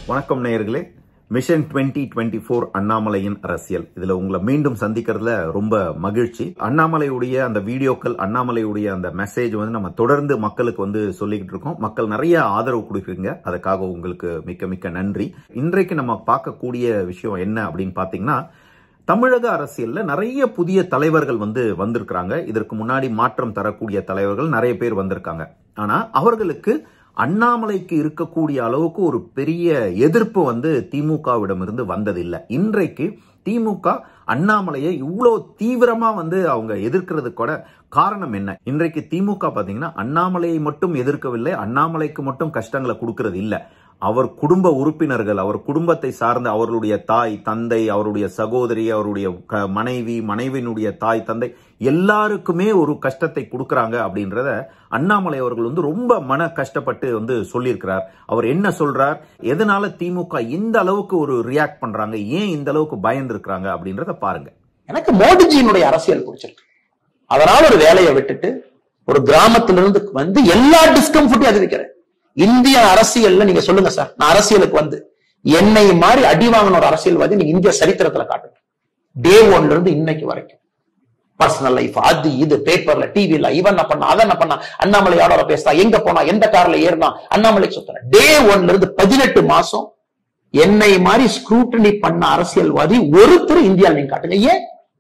வணக்கம் நேயர்களே mission 2024 twenty four அண்ணாமலையின் அரசியல் இதுல உங்களை மீண்டும் சந்திக்கிறதுல ரொம்ப மகிழ்ச்சி அண்ணாமலையுடைய அந்த வீடியோக்கள் அண்ணாமலையுடைய அந்த மெசேஜ் வந்து நம்ம தொடர்ந்து மக்களுக்கு வந்து சொல்லிக்கிட்டு இருக்கோம் மக்கள் நிறைய ஆதரவு கொடுக்குறீங்க அதுக்காக உங்களுக்கு மிக்க மிக்க நன்றி இன்றைக்கு நம்ம பார்க்கக்கூடிய விஷயம் என்ன அப்படின்னு பாத்தீங்கன்னா தமிழக அரசியல்ல நிறைய புதிய தலைவர்கள் வந்து வந்திருக்கிறாங்க இதற்கு முன்னாடி மாற்றம் தரக்கூடிய தலைவர்கள் நிறைய பேர் வந்திருக்காங்க ஆனா அவர்களுக்கு அண்ணாமலைக்கு இருக்கக்கூடிய அளவுக்கு ஒரு பெரிய எதிர்ப்பு வந்து திமுகவிடம் இருந்து வந்ததில்லை இன்றைக்கு திமுக அண்ணாமலையை இவ்வளோ தீவிரமா வந்து அவங்க எதிர்க்கிறது கூட காரணம் என்ன இன்றைக்கு திமுக பாத்தீங்கன்னா அண்ணாமலையை மட்டும் எதிர்க்கவில்லை அண்ணாமலைக்கு மட்டும் கஷ்டங்களை கொடுக்கறது இல்ல அவர் குடும்ப உறுப்பினர்கள் அவர் குடும்பத்தை சார்ந்த அவர்களுடைய தாய் தந்தை அவருடைய சகோதரி அவருடைய க- மனைவி மனைவியினுடைய தாய் தந்தை எல்லாருக்குமே ஒரு கஷ்டத்தை கொடுக்கறாங்க அப்படின்றத அண்ணாமலை அவர்கள் வந்து ரொம்ப மன கஷ்டப்பட்டு வந்து சொல்லியிருக்கிறார் அவர் என்ன சொல்றார் எதனால திமுக இந்த அளவுக்கு ஒரு ரியாக்ட் பண்றாங்க ஏன் இந்த அளவுக்கு பயந்து இருக்கிறாங்க அப்படின்றத பாருங்க எனக்கு மோடிஜியினுடைய அரசியல் பிடிச்சிருக்கு அதனால ஒரு வேலையை விட்டுட்டு ஒரு கிராமத்திலிருந்து வந்து எல்லா டிஸ்கம்ஃபர்ட்டையும் அறிவிக்கிறேன் இந்திய அரசியல்ல நீங்க சொல்லுங்க சார் நான் அரசியலுக்கு வந்து என்னை மாதிரி அடி வாங்கின ஒரு அரசியல்வாதி நீங்க இந்திய சரித்திரத்துல காட்டுங்க டே ஒன்ல இருந்து இன்னைக்கு வரைக்கும் பர்சனல் லைஃப் அது இது பேப்பர்ல டிவில இவன் என்ன பண்ணா அதை என்ன பண்ணா அண்ணாமலை யாரோட பேசுறா எங்க போனா எந்த கார்ல ஏறினா அண்ணாமலை சுத்தன டே ஒன்ல இருந்து பதினெட்டு மாசம் என்னை மாதிரி ஸ்க்ரூட்டனி பண்ண அரசியல்வாதி ஒருத்தர் இந்தியாவில் நீங்க காட்டுங்க ஏன்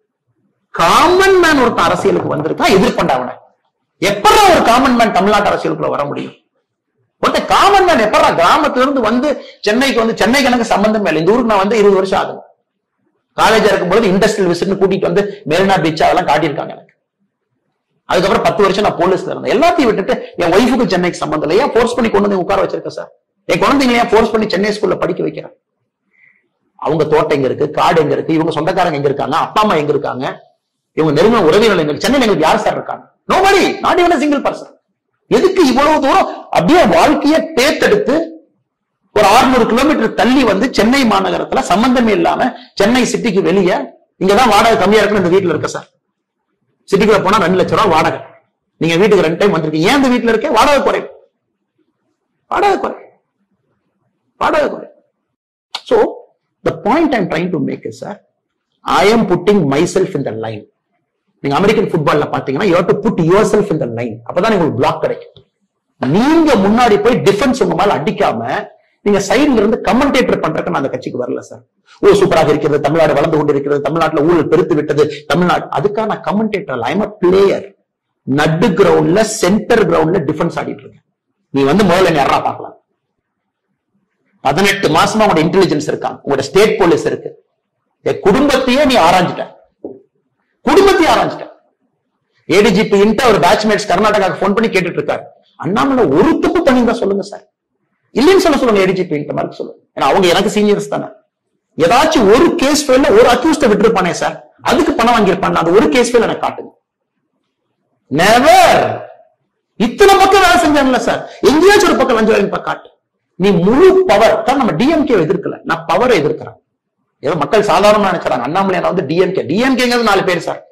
காமன் மேன் ஒருத்தன் அரசியலுக்கு வந்திருக்கா எதிர்ப்பண்ட அவனை எப்படா ஒரு காமன் மேன் தமிழ்நாட்டு அரசியலுக்குள்ள வர முடியும் ஒருத்தன் காமன் மேன் எப்படா கிராமத்துல இருந்து வந்து சென்னைக்கு வந்து சென்னைக்கு எனக்கு சம்பந்தம் இல்லை இந்த ஊருக்கு நான் வந்து இருபது வருஷம் ஆகுது காலேஜா இருக்கும்போது இண்டஸ்ட்ரியல் விசிட்னு கூட்டிட்டு வந்து மெரினா பீச் அதெல்லாம் காட்டியிருக்காங்க எனக்கு அதுக்கப்புறம் பத்து வருஷம் நான் போலீஸ்ல இருந்தேன் எல்லாத்தையும் விட்டுட்டு என் ஒய்ஃபுக்கு சென்னைக்கு சம்பந்தம் இல்லை ஏன் ஃபோர்ஸ் பண்ணி கொண்டு வந்து உட்கார வச்சிருக்கேன் சார் என் குழந்தைங்க ஏன் ஃபோர்ஸ் பண்ணி சென்னை ஸ்கூல்ல படிக்க வைக்கிறேன் அவங்க தோட்டம் எங்க இருக்கு காடு எங்க இருக்கு இவங்க சொந்தக்காரங்க எங்க இருக்காங்க அப்பா அம்மா எங்க இருக்காங்க இவங்க நெருங்கின உறவினர்கள் எங்க இருக்கு? சென்னையில எங்களுக்கு யார் சார் இருக்காங்க nobody not even single person எதுக்கு இவ்வளவு தூரம் அப்படியே வாழ்க்கைய பேத்தெடுத்து ஒரு 600 கிலோமீட்டர் தள்ளி வந்து சென்னை மாநகரத்துல சம்பந்தமே இல்லாம சென்னை சிட்டிக்கு வெளியே இங்கதான் வாடகை கம்மியா இருக்குன்னு இந்த வீட்டுல இருக்க சார் சிட்டிக்குள்ள போனா ரெண்டு லட்சம் ரூபாய் வாடகை நீங்க வீட்டுக்கு ரெண்டு டைம் வந்திருக்கீங்க ஏன் இந்த வீட்டுல இருக்க வாடகை குறையும் வாடகை குறையும் வாடகை குறையும் So, the point I'm trying to make is, sir, I am putting myself in the line. நீங்க அமெரிக்கன் ஃபுட்பால்ல பாத்தீங்கன்னா you to put yourself in the line அப்பதான் உங்களுக்கு பிளாக் கிடைக்கும் நீங்க முன்னாடி போய் டிஃபென்ஸ் உங்க மேல அடிக்காம நீங்க சைடுல இருந்து கமெண்டேட்டர் பண்றதுக்கு நான் அந்த கட்சிக்கு வரல சார் ஓ சூப்பராக இருக்கிறது தமிழ்நாடு வளர்ந்து கொண்டிருக்கிறது தமிழ்நாட்டுல ஊழல் பெருத்து விட்டது தமிழ்நாடு அதுக்கான கமெண்டேட்டர் ஐ எம் பிளேயர் நடு கிரவுண்ட்ல சென்டர் கிரவுண்ட்ல டிஃபென்ஸ் ஆடிட்டு இருக்கேன் நீ வந்து முதல்ல நீ யாரா பார்க்கலாம் பதினெட்டு மாசமா உங்களோட இன்டெலிஜென்ஸ் இருக்கான் உங்களோட ஸ்டேட் போலீஸ் இருக்கு என் குடும்பத்தையே நீ ஆராய்ஞ்சிட்ட குடும்பத்தையும் ஆராய்ஞ்சிட்ட ஏடிஜிபி ஒரு பேட்ச்மேட்ஸ் கர்நாடகாக்கு ஃபோன் பண்ணி கேட்டுட்டு இருக்காரு அண்ணாமலை ஒரு தப்பு பண்ணியிருந்தா சொல்லுங்க சார் இல்லைன்னு சொல்ல சொல்லுங்க ஏடிஜிபி மாதிரி சொல்லுங்க ஏன்னா அவங்க எனக்கு சீனியர்ஸ் தானே ஏதாச்சும் ஒரு கேஸ் ஃபைல்ல ஒரு அக்யூஸ்ட விட்டுருப்பானே சார் அதுக்கு பணம் வாங்கியிருப்பான் அந்த ஒரு கேஸ் ஃபைல் எனக்கு காட்டுங்க நெவர் இத்தனை பக்கம் வேலை செஞ்சாங்கல்ல சார் எங்கேயாச்சும் ஒரு பக்கம் லஞ்சம் வாங்கி காட்டு நீ முழு பவர் தான் நம்ம டிஎம்கே எதிர்க்கல நான் பவரை எதிர்க்கிறேன் ஏதோ மக்கள் சாதாரணமா நினைக்கிறாங்க அண்ணாமலை வந்து டிஎம்கே டிஎம்கேங்கிறது நாலு பேர் sir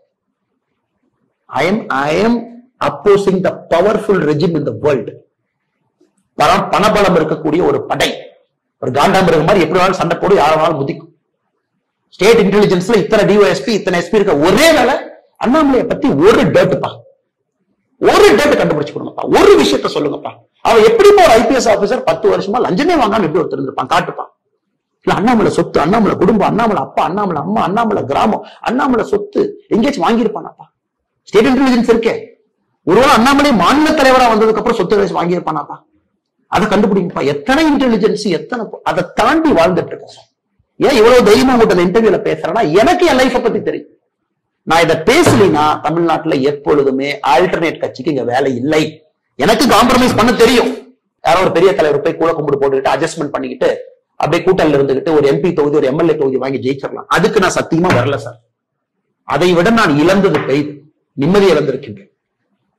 I am I am opposing the powerful regime in the world பணம் பணபலம் இருக்கக்கூடிய ஒரு படை ஒரு காண்டாமிருகம் மாதிரி எப்படி வேணாலும் சண்டை போடு யாரை வேணாலும் முதிக்கும் ஸ்டேட் இன்டெலிஜென்ஸ்ல இத்தனை டிஓஎஸ்பி இத்தனை எஸ்பி இருக்க ஒரே வேலை அண்ணாமலையை பத்தி ஒரு டேட்டுப்பா ஒரு டேட் கண்டுபிடிச்சு கொடுங்கப்பா ஒரு விஷயத்த சொல்லுங்கப்பா அவன் எப்படிப்பா ஒரு ஐபிஎஸ் ஆபீசர் பத்து வருஷமா லஞ்சமே வாங்காம எப்படி ஒருத்தர் இருந்திருப்பான் காட்டுப்பான் இல்ல அண்ணாமலை சொத்து அண்ணாமலை குடும்பம் அண்ணாமலை அப்பா அண்ணாமலை அம்மா அண்ணாமலை கிராமம் அண்ணாமலை சொத்து எங்கேயாச்சும் வாங்கியிருப்பானாப்பா ஸ்டேட் இன்டெலிஜென்ஸ் இருக்கே ஒருவேளை அண்ணாமலை மாநில தலைவரா வந்ததுக்கு அப்புறம் சொத்து வயசு வாங்கியிருப்பானாப்பா அதை கண்டுபிடிங்கப்பா எத்தனை இன்டெலிஜென்ஸ் எத்தனை அதை தாண்டி வாழ்ந்துட்டு இருக்கேன் சார் ஏன் இவ்வளவு தைரியமா உங்கள்கிட்ட இன்டர்வியூல பேசுறேன்னா எனக்கு என் லைஃபை பத்தி தெரியும் நான் இதை பேசலினா தமிழ்நாட்டுல எப்பொழுதுமே ஆல்டர்னேட் கட்சிக்கு இங்க வேலை இல்லை எனக்கு காம்ப்ரமைஸ் பண்ண தெரியும் யாரோ ஒரு பெரிய தலைவர் போய் கூட கும்பிடு போட்டுக்கிட்டு அட்ஜஸ்ட்மெண்ட் பண்ணிக்கிட்டு அப்படியே கூட்டணில இருந்துகிட்டு ஒரு எம்பி தொகுதி ஒரு எம்எல்ஏ தொகுதி வாங்கி ஜெயிச்சிடலாம் அதுக்கு நான் சத்தியமா வரல சார் அதை விட நான் இழந்தது பெய்து நிம்மதி இழந்திருக்கின்றேன்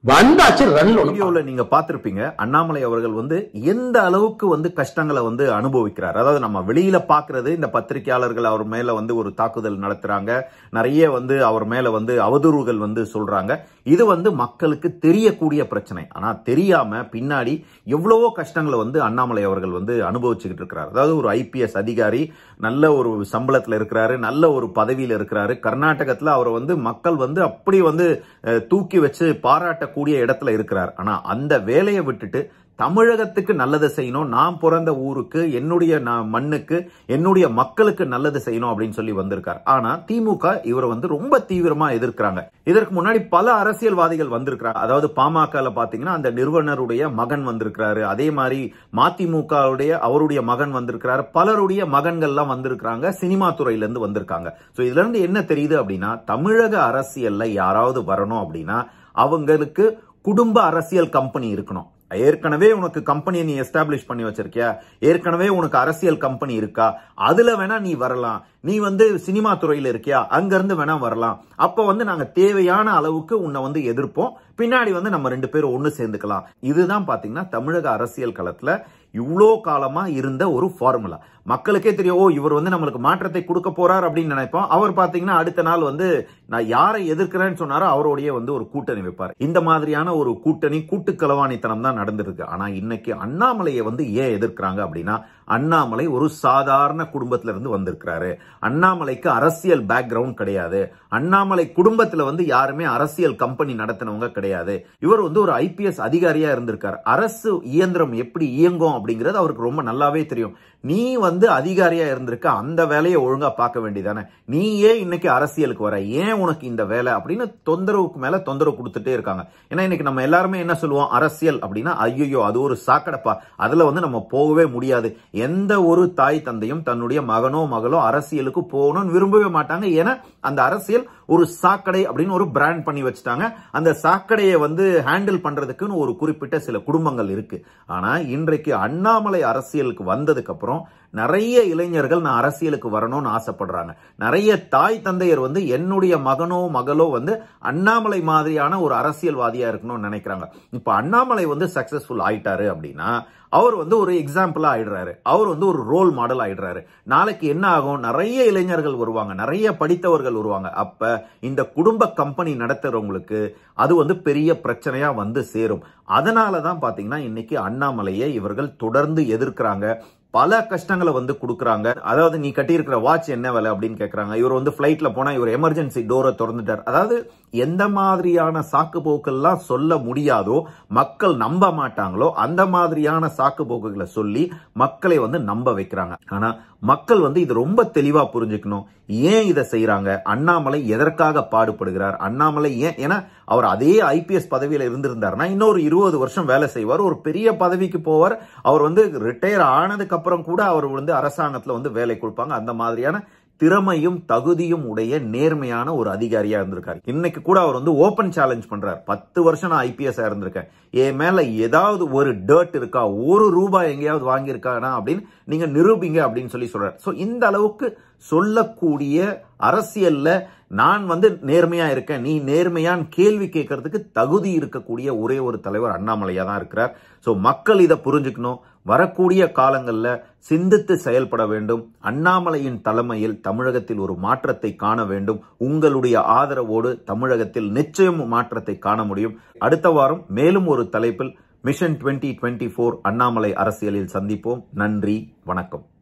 வந்தாச்சு ரன்ல ஒண்ணு வீடியோல நீங்க பார்த்திருப்பீங்க அண்ணாமலை அவர்கள் வந்து எந்த அளவுக்கு வந்து கஷ்டங்களை வந்து அனுபவிக்கிறார் அதாவது நம்ம வெளியில பாக்குறது இந்த பத்திரிகையாளர்கள் அவர் மேல வந்து ஒரு தாக்குதல் நடத்துறாங்க நிறைய வந்து அவர் மேல வந்து அவதூறுகள் வந்து சொல்றாங்க இது வந்து மக்களுக்கு தெரியக்கூடிய பிரச்சனை ஆனா தெரியாம பின்னாடி எவ்வளவோ கஷ்டங்களை வந்து அண்ணாமலை அவர்கள் வந்து அனுபவிச்சுக்கிட்டு இருக்கிறார் அதாவது ஒரு ஐபிஎஸ் அதிகாரி நல்ல ஒரு சம்பளத்துல இருக்கிறாரு நல்ல ஒரு பதவியில இருக்கிறாரு கர்நாடகத்துல அவர் வந்து மக்கள் வந்து அப்படி வந்து அஹ், தூக்கி வச்சு பாராட்டக்கூடிய இடத்துல இருக்கிறார் ஆனா அந்த வேலையை விட்டுட்டு தமிழகத்துக்கு நல்லது செய்யணும் நான் பிறந்த ஊருக்கு என்னுடைய நான் மண்ணுக்கு என்னுடைய மக்களுக்கு நல்லது செய்யணும் அப்படின்னு சொல்லி வந்திருக்கார் ஆனா திமுக இவரை வந்து ரொம்ப தீவிரமா எதிர்க்கிறாங்க இதற்கு முன்னாடி பல அரசியல்வாதிகள் வந்திருக்கிறாங்க அதாவது பாமகல பாத்தீங்கன்னா அந்த நிறுவனருடைய மகன் வந்திருக்கிறாரு அதே மாதிரி மதிமுகவுடைய அவருடைய மகன் வந்திருக்கிறாரு பலருடைய மகன்கள்லாம் வந்திருக்கிறாங்க சினிமா துறையில இருந்து வந்திருக்காங்க சோ இதுல இருந்து என்ன தெரியுது அப்படின்னா தமிழக அரசியல்ல யாராவது வரணும் அப்படின்னா அவங்களுக்கு குடும்ப அரசியல் கம்பெனி இருக்கணும் ஏற்கனவே உனக்கு கம்பெனியை நீ எஸ்டாப்ளிஷ் பண்ணி வச்சிருக்கியா ஏற்கனவே உனக்கு அரசியல் கம்பெனி இருக்கா அதுல வேணா நீ வரலாம் நீ வந்து சினிமா துறையில இருக்கியா அங்க இருந்து வேணா வரலாம் அப்ப வந்து நாங்க தேவையான அளவுக்கு உன்னை வந்து எதிர்ப்போம் பின்னாடி வந்து நம்ம ரெண்டு பேரும் ஒண்ணு சேர்ந்துக்கலாம் இதுதான் பாத்தீங்கன்னா தமிழக அரசியல் களத்துல இவ்வளோ காலமா இருந்த ஒரு ஃபார்முலா மக்களுக்கே தெரியும் ஓ இவர் வந்து நம்மளுக்கு மாற்றத்தை கொடுக்க போறார் அப்படின்னு நினைப்போம் அவர் பாத்தீங்கன்னா அடுத்த நாள் வந்து நான் யாரை எதிர்க்கிறேன்னு சொன்னாரோ அவரோடய வந்து ஒரு கூட்டணி வைப்பார் இந்த மாதிரியான ஒரு கூட்டணி கூட்டு களவாணித்தனம் தான் நடந்திருக்கு ஆனா இன்னைக்கு அண்ணாமலையை வந்து ஏன் எதிர்க்கிறாங்க அப்படின்னா அண்ணாமலை ஒரு சாதாரண குடும்பத்துல இருந்து வந்திருக்கிறாரு அண்ணாமலைக்கு அரசியல் பேக்ரவுண்ட் கிடையாது அண்ணாமலை குடும்பத்துல வந்து யாருமே அரசியல் கம்பெனி நடத்தினவங்க கிடையாது இவர் வந்து ஒரு ஐபிஎஸ் அதிகாரியா இருந்திருக்காரு அரசு இயந்திரம் எப்படி இயங்கும் அப்படிங்கிறது அவருக்கு ரொம்ப நல்லாவே தெரியும் நீ வந்து அதிகாரியா இருந்திருக்க அந்த வேலையை ஒழுங்கா பார்க்க வேண்டியதானே நீ ஏன் இன்னைக்கு அரசியலுக்கு வர ஏன் உனக்கு இந்த வேலை அப்படின்னு தொந்தரவுக்கு மேல தொந்தரவு கொடுத்துட்டே இருக்காங்க ஏன்னா இன்னைக்கு நம்ம எல்லாருமே என்ன சொல்லுவோம் அரசியல் அப்படின்னா ஐயோ அது ஒரு சாக்கடைப்பா அதுல வந்து நம்ம போகவே முடியாது எந்த ஒரு தாய் தந்தையும் தன்னுடைய மகனோ மகளோ அரசியலுக்கு போகணும்னு விரும்பவே மாட்டாங்க ஏன்னா அந்த அரசியல் ஒரு சாக்கடை அப்படின்னு ஒரு பிராண்ட் பண்ணி வச்சுட்டாங்க அந்த சாக்கடையை வந்து ஹேண்டில் பண்றதுக்குன்னு ஒரு குறிப்பிட்ட சில குடும்பங்கள் இருக்கு ஆனா இன்றைக்கு அண்ணாமலை அரசியலுக்கு வந்ததுக்கு அப்புறம் நிறைய இளைஞர்கள் நான் அரசியலுக்கு வரணும்னு ஆசைப்படுறாங்க நிறைய தாய் தந்தையர் வந்து என்னுடைய மகனோ மகளோ வந்து அண்ணாமலை மாதிரியான ஒரு அரசியல்வாதியா இருக்கணும்னு நினைக்கிறாங்க இப்ப அண்ணாமலை வந்து சக்சஸ்ஃபுல் ஆயிட்டாரு அப்படின்னா அவர் வந்து ஒரு எக்ஸாம்பிளா ஆயிடுறாரு அவர் வந்து ஒரு ரோல் மாடல் ஆயிடுறாரு நாளைக்கு என்ன ஆகும் நிறைய இளைஞர்கள் வருவாங்க நிறைய படித்தவர்கள் வருவாங்க அப்ப இந்த குடும்ப கம்பெனி நடத்துறவங்களுக்கு அது வந்து பெரிய பிரச்சனையா வந்து சேரும் அதனால தான் பாத்தீங்கன்னா இன்னைக்கு அண்ணாமலையை இவர்கள் தொடர்ந்து எதிர்க்கிறாங்க பல கஷ்டங்களை வந்து கொடுக்குறாங்க அதாவது நீ கட்டியிருக்கிற வாட்ச் என்ன விலை அப்படின்னு கேட்கறாங்க இவர் வந்து பிளைட்ல போனா இவர் எமர்ஜென்சி டோரை திறந்துட்டார் அதாவது எந்த மாதிரியான சாக்கு போக்கெல்லாம் சொல்ல முடியாதோ மக்கள் நம்ப மாட்டாங்களோ அந்த மாதிரியான சாக்கு போக்குகளை சொல்லி மக்களை வந்து நம்ப வைக்கிறாங்க ஆனா மக்கள் வந்து இது ரொம்ப தெளிவா புரிஞ்சுக்கணும் ஏன் இதை செய்யறாங்க அண்ணாமலை எதற்காக பாடுபடுகிறார் அண்ணாமலை ஏன் ஏன்னா அவர் அதே ஐபிஎஸ் பதவியில இருந்திருந்தாருன்னா இன்னொரு இருபது வருஷம் வேலை செய்வார் ஒரு பெரிய பதவிக்கு போவார் அவர் வந்து ரிட்டையர் ஆனதுக்கு அப்புறம் கூட அவர் வந்து அரசாங்கத்துல வந்து வேலை கொடுப்பாங்க அந்த மாதிரியான திறமையும் தகுதியும் உடைய நேர்மையான ஒரு அதிகாரியா இருந்திருக்காரு இன்னைக்கு கூட அவர் வந்து ஓபன் சேலஞ்ச் பண்றார் பத்து வருஷம் நான் ஐபிஎஸ் இருந்திருக்கேன் என் மேல ஏதாவது ஒரு டர்ட் இருக்கா ஒரு ரூபாய் எங்கேயாவது வாங்கியிருக்கானா அப்படின்னு நீங்க நிரூபிங்க அப்படின்னு சொல்லி சொல்றாரு சோ இந்த அளவுக்கு சொல்லக்கூடிய அரசியல்ல நான் வந்து நேர்மையா இருக்கேன் நீ நேர்மையான் கேள்வி கேட்கறதுக்கு தகுதி இருக்கக்கூடிய ஒரே ஒரு தலைவர் அண்ணாமலையா தான் இருக்கிறார் சோ மக்கள் இதை புரிஞ்சுக்கணும் வரக்கூடிய காலங்கள்ல சிந்தித்து செயல்பட வேண்டும் அண்ணாமலையின் தலைமையில் தமிழகத்தில் ஒரு மாற்றத்தை காண வேண்டும் உங்களுடைய ஆதரவோடு தமிழகத்தில் நிச்சயம் மாற்றத்தை காண முடியும் அடுத்த வாரம் மேலும் ஒரு தலைப்பில் mission twenty twenty four Annamalai அரசியலில் சந்திப்போம் நன்றி வணக்கம்